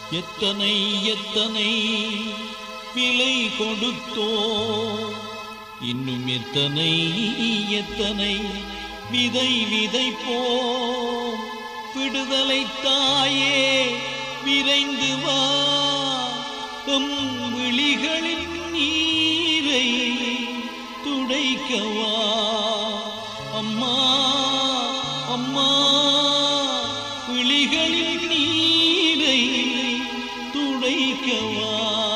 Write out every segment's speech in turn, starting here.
எத்தனை எத்தனை விலை கொடுத்தோ இன்னும் எத்தனை எத்தனை விதை விதைப்போம் விடுதலை தாயே விரைந்து வா எம் விழிகளின் நீரை துடைக்கவா அம்மா அம்மா விழிகளின் நீரை துடைக்கவா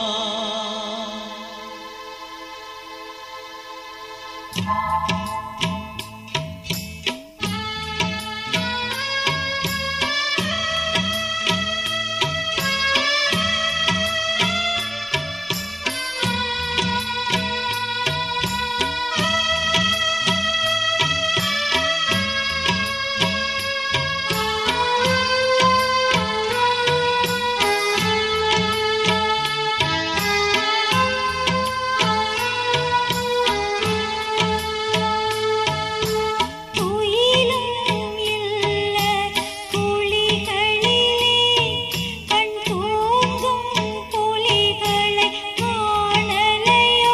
துயிலும் இல்ல குழிகளிலே கண் தூங்கும் புலிகளை காணலையோ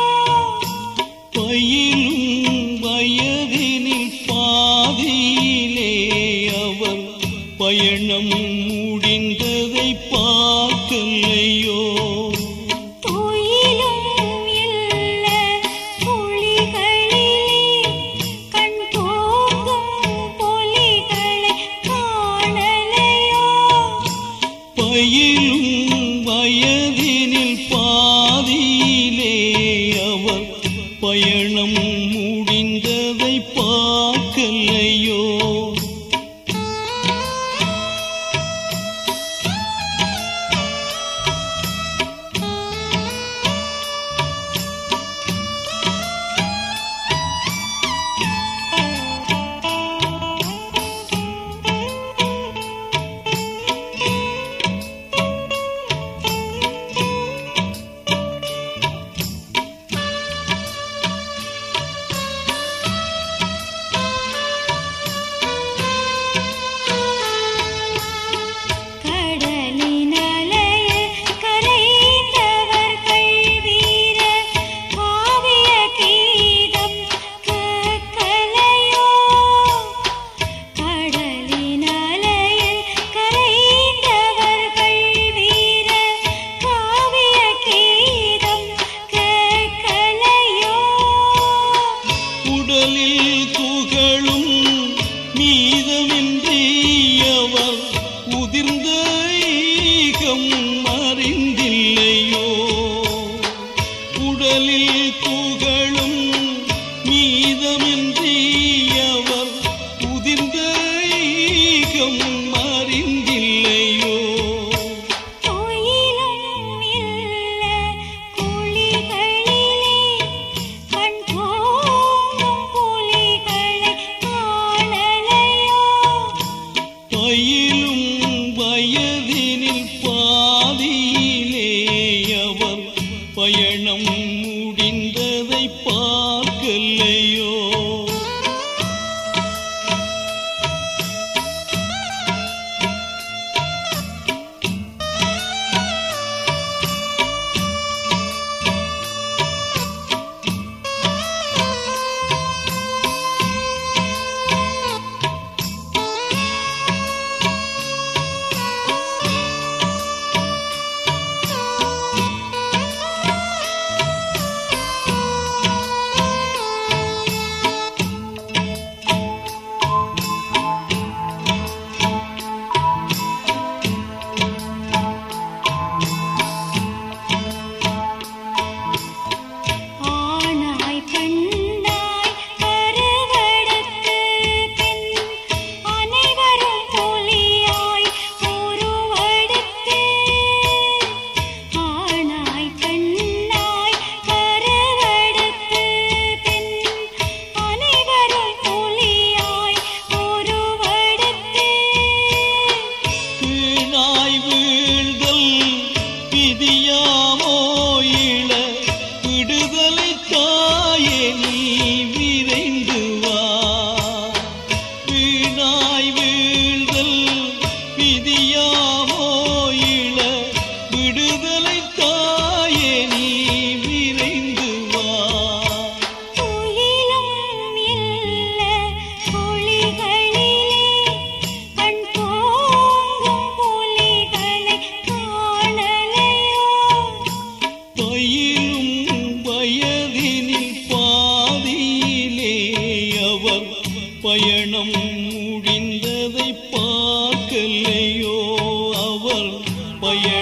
பயிலும் வயதினில் பாதியிலே அவர் பயணம் முடிந்ததை பார்க்கலையோ துயிலும் இல்ல குழிகளிலே கண் தூங்கும் புலிகளை காணலையோ பயிலும் வயதினில் பாதியிலே அவர் பயணம் முடிந்ததை பார்க்கலையோ கடலின் அலையில் கரைந்தவர்கள் வீர காவிய கீதம் கேட்கலையோ கடலின் அலையில் கரைந்தவர்கள் வீர காவிய கீதம் கேட்கலையோ உடலில் துகளும் மீதமின்றி அவர் உதிர்ந்த ஈகம் அறிந்தில்லையோ உடலில் துகளும் மீதமின்றி அவர் உதிர்ந்த ஈகம் அறிந்தில்லையோ துயிலும் இல்ல குழிகளிலே கண் தூங்கும் புலிகளை காணலையோ பயிலும் வயதினில் பாதியிலே அவர் பயணம் முடிந்ததை பார்க்கலையோ ஆனாய் பெண்ணாய் கருவெடுத்து பின் அனைவரும் புலியாய் உருவெடுத்து ஆனாய் பெண்ணாய் கருவெடுத்து பின் அனைவரும் புலியாய் உருவெடுத்து வீணாய் வீழ்தல் விதியாமோ இள விடுதலை தாயே நீ விரைந்து வா வீணாய் வீழ்தல் விதியாமோ இள பயண